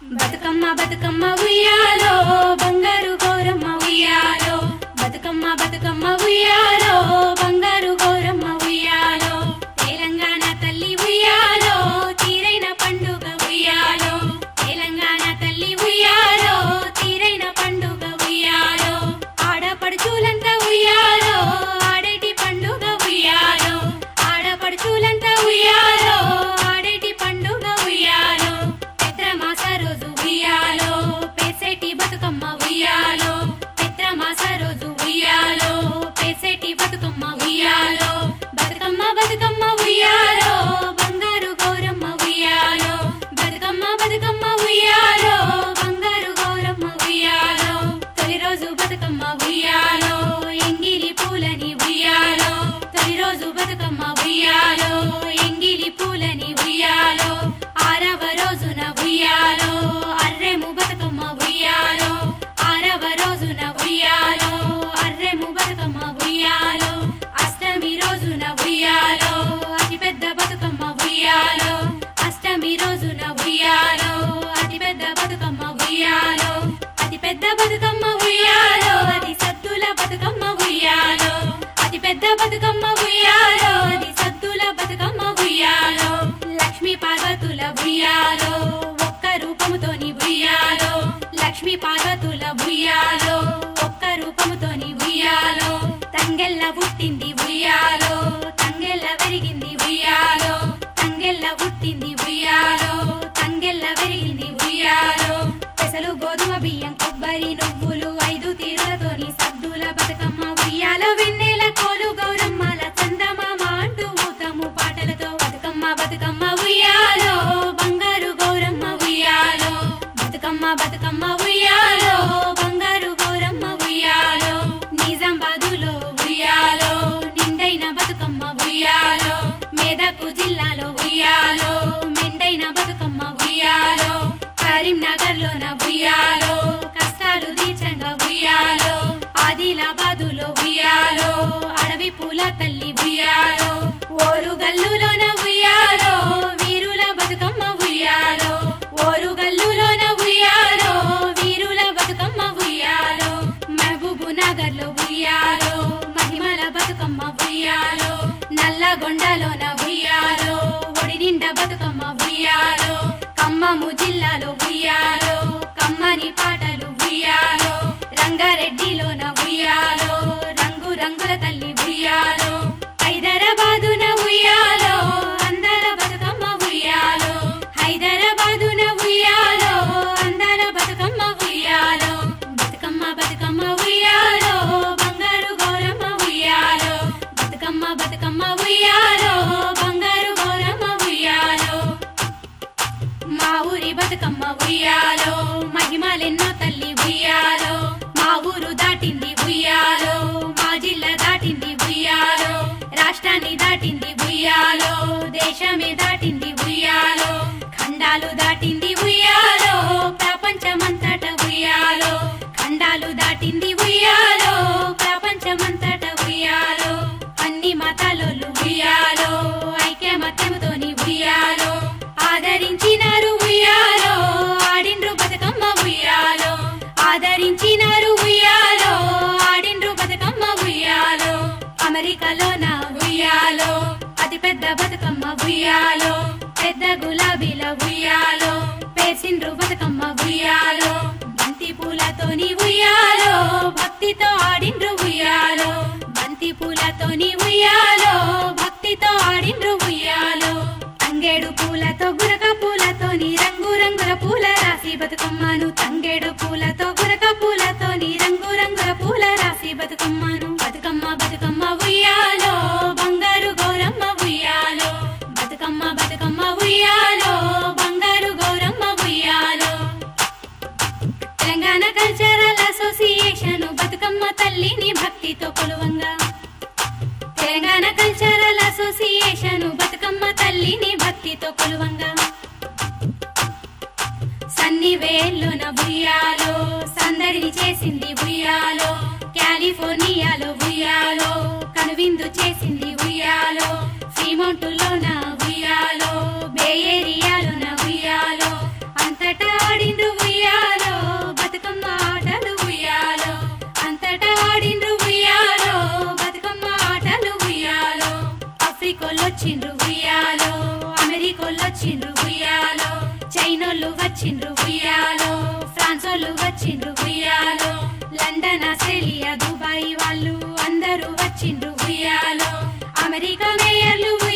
బతుకమ్మ బతుకమ్మ ఉయ్యాలో బంగారు గౌరమ్మ ఉయ్యాలో బతుకమ్మ బతుకమ్మ ఉయ్యాలో బంగారు గౌరమ్మ ఉయ్యాలో తెలంగాణ తల్లి ఉయ్యాలో తీరైన పండుగ ఉయ్యాలో తెలంగాణ తల్లి ఉయ్యాలో తీరైన పండుగ ఉయ్యాలో ఆడపడుచులంతా ఉయ్యాలో ఆడేటి పండుగ ఉయ్యాలో ఆడపడుచులంతా ఉయ్యాలో ఆడేటి పండుగ ఉయ్యాలో పెద్ర మాస రోజు ఉయ్యాలో పెసెటి బతుకమ్మ ఉయ్యాలో పెద్ర మాస రోజు ఉయ్యాలో పెసెటి బతుకమ్మ ఉయ్యాలో బతుకమ్మ బతుకమ్మ ఉయ్యాలో బంగారు గౌరమ్మ ఉయ్యాలో బతుకమ్మ బతుకమ్మ ఉయ్యాలో బంగారు గౌరమ్మ ఉయ్యాలో తొలి రోజు బతుకమ్మ ఉయ్యాలో ఎంగిలి పూలని ఉయ్యాలో తొలి రోజు బతుకమ్మ ఉయ్యాలో ఎంగిలి పూలని ఉయ్యాలో ఆరవ రోజున ఉయ్యాలో అర్రెము బతుకమ్మ ఉయ్యాలో ఆరవ రోజున ఉయ్యాలో అర్రెము బతుకమ్మ ఉయ్యాలో అష్టమి రోజున ఉయ్యాలో అతి పెద్ద బతుకమ్మ ఉయ్యాలో అష్టమి రోజున ఉయ్యాలో అతి పెద్ద బతుకమ్మ ఉయ్యాలో అతి పెద్ద బతుకమ్మ ఉయ్యాలో అది సద్దుల బతుకమ్మ ఉయ్యాలో అతి పెద్ద బతుకమ్మ ఉయ్యాలో అది సద్దుల బతుకమ్మ ఉయ్యాలో లక్ష్మీ పార్వతుల ఉయ్యాలో ఒక్క రూపముతోని ఉయ్యాలో లక్ష్మీ పార్వతుల ఉయ్యాలో ఒక్క రూపముతోని ఉయ్యాలో తంగెల్ల పుట్టింది ఉయ్యాలో తంగెల్ల పెరిగింది ఉయ్యాలో తంగెల్ల పుట్టింది ఉయ్యాలో తంగెల్ల పెరిగింది ఉయ్యాలో పెసలు గోధుమ బియ్యం కొబ్బరి నువ్వులు ఐదు తీరులతోని సద్దుల బతుకమ్మ ఉయ్యాలో వెన్నెల కోలు గౌరమ్మల చందమామ అంటూ ఊతము పాటలతో బతుకమ్మ బతుకమ్మ ఉయ్యాలో బంగారు గౌరమ్మ ఉయ్యాలో బతుకమ్మ బతుకమ్మ ఉయ్యాలో బంగారు గౌరమ్మ ఉయ్యాలో నిజామాబాదులో ఉయ్యాలో నిండైన బతుకమ్మ ఉయ్యాలో మేదకు జిల్లాలో ఉయ్యాలో మెండైన బతుకమ్మ ఉయ్యాలో కరీంనగర్ లోన ఉయ్యాలో కష్టాలు తీర్చంగా ఉయ్యాలో ఆదిలాబాదులో ఉయ్యాలో అడవి పూల తల్లి ఉయ్యాలో ఓరు గల్లులోన ఉయ్యాలో వీరుల బతుకమ్మ ఉయ్యాలో ఓరు గల్లులోన ఉయ్యాలో వీరుల బతుకమ్మ ఉయ్యాలో మహబూబు నగర్ లో ఉయ్యాలో మహిమల బతుకమ్మ ఉయ్యాలో నల్లగొండలోన ఉయ్యాలో ఒడి నిండా బతుకమ్మ ఉయ్యాలో ఖమ్మము జిల్లాలో ఉయ్యాలో కమ్మని పాటలు ఉయ్యాలో రంగారెడ్డిలోన ఉయ్యాలో రంగు రంగుల తల్లి ఉయ్యాలో హైదరాబాదున ఉయ్యాలో అందాల బతుకమ్మ ఉయ్యాలో హైదరాబాదున ఉయ్యాలో అందాల బతుకమ్మ ఉయ్యాలో బతుకమ్మ బతుకమ్మ ఉయ్యాలో బంగారు గౌరమ్మ ఉయ్యాలో బతుకమ్మ బతుకమ్మ ఉయ్యాలో బంగారు గౌరమ్మ ఉయ్యాలో మా ఊరి బతుకమ్మ ఉయ్యాలో మహిమలెన్నో తల్లి ఉయ్యాలో మా ఊరు దాటింది ఉయ్యాలో మా జిల్లా దాటింది ఉయ్యాలో రాష్ట్రాన్ని దాటింది ఉయ్యాలో దేశమే దాటింది ఉయ్యాలో ఖండాలు దాటింది ఉయ్యాలో ప్రపంచమంతట ఉయ్యాలో ఖండాలు దాటింది ఉయ్యాలో ప్రపంచమంతట ఉయ్యాలో అన్ని మతాలోళ్ళు ఉయ్యాలో ఐక్యమత్యముతోని ఉయ్యాలో ఆదరించినారు ఉయ్యాలో ఆడిండ్రు బతుకమ్మ ఉయ్యాలో ఆదరించినారు ఉయ్యాలో ఆడిండ్రు బతుకమ్మ ఉయ్యాలో అమెరికాలోన ఉయ్యాలో అతి పెద్ద బతుకమ్మ ఉయ్యాలో పెద్ద గులాబీల ఉయ్యాలో పేసిండ్రు బతుకమ్మ ఉయ్యాలో బంతి పూలతోని ఉయ్యాలో భక్తితో ఆడిండ్రు ఉయ్యాలో బంతి పూలతోని ఉయ్యాలో భక్తితో ఆడిండ్రు ఉయ్యాలో తంగేడు పూలతో గురక పూలతోని రంగు రంగుల పూల రాసి బతుకమ్మను తంగేడు పూలతో గురక పూలతోని రంగు రంగుల పూల రాసి బతుకమ్మను బతుకమ్మ బతుకమ్మ ఉయ్యాలో బంగారు గౌరమ్మ ఉయ్యాలో బతుకమ్మ బతుకమ్మ ఉయ్యాలో బంగారు గౌరమ్మ ఉయ్యాలో తెలంగాణ కల్చరల్ అసోసియేషన్ బతుకమ్మ తల్లిని భక్తితో కొలువంగా తెలంగాణ కల్చరల్ అసోసియేషన్ బతుకమ్మ తల్లిని భక్తితో కొలువంగా సన్నివేల్లున ఉయ్యాలో సందడిని చేసింది ఉయ్యాలో కాలిఫోర్నియాలో ఉయ్యాలో కనువిందు చేసింది ఉయ్యాలో ఫ్రీమౌంటులోన ఉయ్యాలో బే ఏరియాలోన ఉయ్యాలో అంతటా ఆడింది వచ్చిండ్రు ఉయ్యాలో అమెరికోళ్ళు వచ్చిండ్రు ఉయ్యాలో చైనోళ్ళు వచ్చిండ్రు ఉయ్యాలో ఫ్రాన్సోళ్ళు వచ్చిండ్రు ఉయ్యాలో లండన్ ఆస్ట్రేలియా దుబాయ్ వాళ్ళు అందరూ వచ్చిండ్రు ఉయ్యాలో అమెరికా మేయర్లు